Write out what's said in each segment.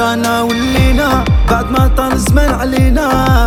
بانا ولينا بعد ما طال زمان علينا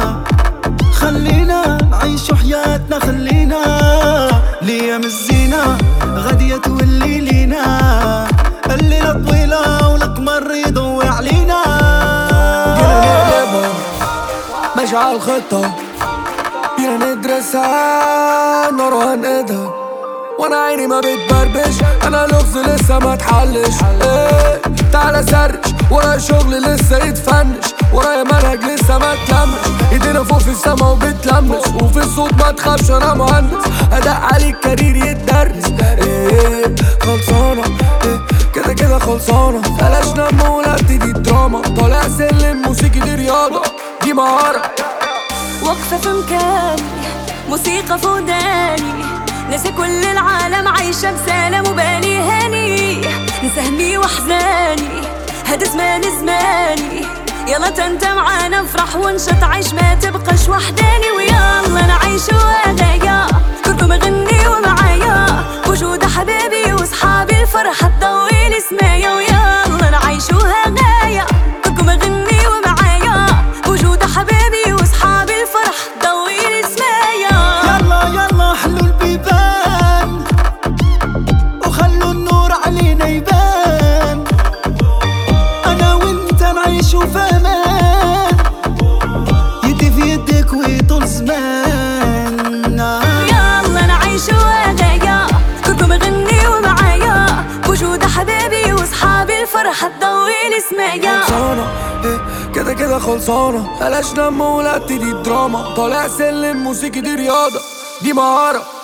خلينا نعيشو حياتنا خلينا ليام الزينة غادية تولي لينا الليلة طويلة والقمر يضوي علينا بينا نقلبها ماشي على الخطة بينا ندرسها نروح نقدها وانا عيني ما بتبربش انا لغز لسه ما اتحلش ايه تعالى سرش ورايا شغل لسه يتفنش ورايا منهج لسه ما اتلمش ايدينا فوق في السما وبتلمس وفي الصوت ما تخافش انا مهندس اداء عليك كارير يتدرس ايه خلصانة ايه كده كده خلصانة بلاش نم ولا ابتدي دراما طالع سلم موسيقي دي رياضة دي مهارة واقفة في مكاني موسيقى في وداني ناسي كل العالم عايشة بسلام وبالي هاني نسى همي واحزاني هدا زمان زماني يلا انت معانا نفرح ونشط عيش ما تبقاش وحداني ويلا نعيش هدايا كلكم غني ومعايا وجود حبايبي وصحابي الفرحة تضوي لي سمايا ويلا نعيش هدايا كلكم غني ومعايا وجود حبايبي وصحابي الفرح ضوي لي سمايا يلا يلا حلوا البيبان وخلوا النور علينا يبان انا وانت نعيش في امان يدي في يدك ويطول زمان يلا نعيش هدايا كلكم غني ومعايا وجود حبايبي وصحابي الفرحة تضوي لي سمايا خلصانة إيه كده كده خلصانة بلاش نم ولا ابتدي دراما طالع سلم موسيقي دي رياضة دي مهارة